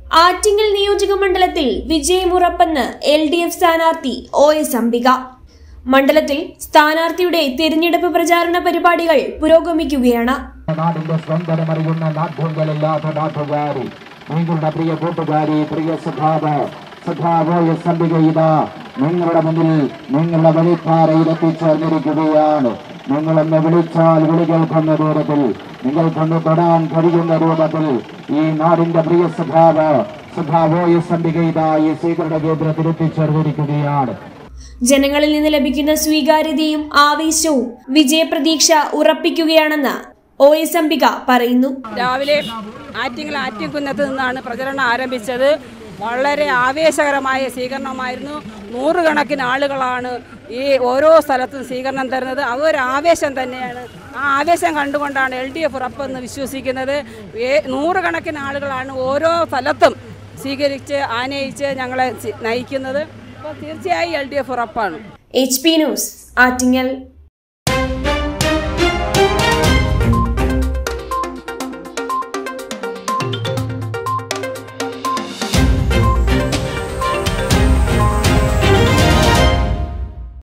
ആറ്റിങ്ങൽ നിയോജക മണ്ഡലത്തിൽ വിജയമുറപ്പെന്ന് എൽ ഡി എഫ് സ്ഥാനാർത്ഥി ഒ എസ് അംബിക മണ്ഡലത്തിൽ സ്ഥാനാർത്ഥിയുടെ തിരഞ്ഞെടുപ്പ് പ്രചാരണ പരിപാടികൾ പുരോഗമിക്കുകയാണ് നാടിന്റെ സ്വന്തമറിയുന്ന നാട്യങ്ങളില്ലാത്ത നാട്ടുകാരി നിങ്ങളുടെ പ്രിയ കൂട്ടുകാരി പ്രിയ സുഖാവ് സുഖാവോയ സന്ധിക ഇതാ നിങ്ങളുടെ മുന്നിൽ നിങ്ങളുടെ വഴിപ്പാറയിൽ എത്തിച്ചേർന്നിരിക്കുകയാണ് നിങ്ങളെന്ന് വിളിച്ചാൽ വിളി കേൾക്കുന്ന ദൂരത്തിൽ നിങ്ങൾക്കൊന്ന് തൊടാൻ കഴിയുന്ന രൂപത്തിൽ ഈ നാടിന്റെ പ്രിയ സുഖാവ് സുഖാവോയ സന്ധിക ഇതാ ഈ സ്വീകരണ കേന്ദ്രത്തിൽ എത്തിച്ചേർന്നിരിക്കുകയാണ് ജനങ്ങളിൽ നിന്ന് ലഭിക്കുന്ന സ്വീകാര്യതയും ആവേശവും വിജയപ്രതീക്ഷ ഉറപ്പിക്കുകയാണെന്ന് ഒ എസ് അംബിക പറയുന്നു രാവിലെ ആറ്റിങ്ങൽ ആറ്റിൻകുന്നത്ത് നിന്നാണ് പ്രചരണം ആരംഭിച്ചത് വളരെ ആവേശകരമായ സ്വീകരണമായിരുന്നു നൂറുകണക്കിന് ആളുകളാണ് ഈ ഓരോ സ്ഥലത്തും സ്വീകരണം തരുന്നത് അതൊരു ആവേശം തന്നെയാണ് ആ ആവേശം കണ്ടുകൊണ്ടാണ് എൽ ഡി എഫ് ഉറപ്പെന്ന് വിശ്വസിക്കുന്നത് ഏ- നൂറുകണക്കിന് ആളുകളാണ് ഓരോ സ്ഥലത്തും സ്വീകരിച്ച് ആനയിച്ച് ഞങ്ങളെ ചി- നയിക്കുന്നത് അപ്പോൾ തീർച്ചയായും എൽ ഡി എഫ് ഉറപ്പാണ് എച്ച് പി ന്യൂസ് ആറ്റിങ്ങൽ